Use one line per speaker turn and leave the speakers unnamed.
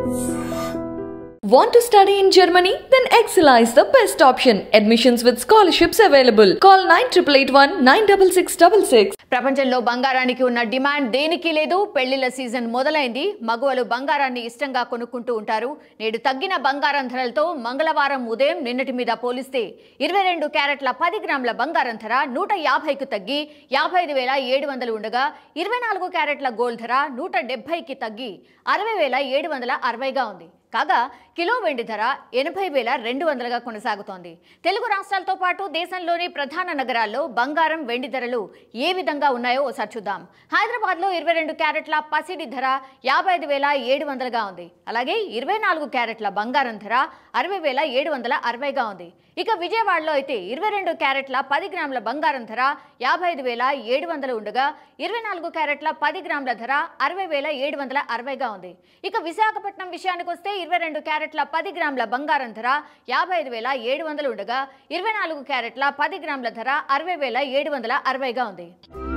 Want to study in Germany? Then Excella is the best option. Admissions with scholarships available. Call 9881 96666.
ప్రపంచంలో బంగారానికి ఉన్న demand దేనికి లేదు పెళ్లిళ్ల సీజన్ మొదలైంది మగువలు బంగారాన్ని ఇష్టంగా కొనుక్కుంటూ ఉంటారు నేడు తగ్గిన బంగారం ధరలతో మంగళవారం ఉదయం నిన్నటి మీద పోలిస్తే ఇరవై రెండు క్యారెట్ల పది గ్రాముల బంగారం ధర నూట యాభైకు తగ్గి యాభై ఐదు వేల ఏడు వందలు ఉండగా ఇరవై నాలుగు క్యారెట్ల గోల్డ్ ధర నూట డెబ్బైకి తగ్గి అరవై వేల ఏడు వందల అరవైగా ఉంది కాగా కిలో వెండి ధర ఎనభై వేల రెండు వందలుగా కొనసాగుతోంది తెలుగు రాష్ట్రాలతో పాటు దేశంలోని ప్రధాన నగరాల్లో బంగారం వెండి ధరలు ఏ విధంగా ఉన్నాయో ఒకసారి చూద్దాం హైదరాబాద్లో ఇరవై రెండు క్యారెట్ల పసిడి ధర యాభై ఐదు వేల ఏడు వందలుగా ఉంది అలాగే ఇరవై నాలుగు క్యారెట్ల బంగారం ధర అరవై వేల ఏడు వందల అరవైగా ఉంది ఇక విజయవాడలో అయితే ఇరవై రెండు క్యారెట్ల పది గ్రాముల బంగారం ధర యాభై ఐదు వేల ఏడు వందలు ఉండగా ఇరవై నాలుగు క్యారెట్ల పది గ్రాముల ధర అరవై వేల ఏడు వందల అరవైగా ఉంది ఇక విశాఖపట్నం విషయానికి వస్తే ఇరవై రెండు క్యారెట్ల పది గ్రాముల బంగారం ధర యాభై ఐదు వేల ఏడు వందలు ఉండగా ఇరవై నాలుగు క్యారెట్ల పది గ్రాముల ధర అరవై వేల ఏడు వందల అరవైగా ఉంది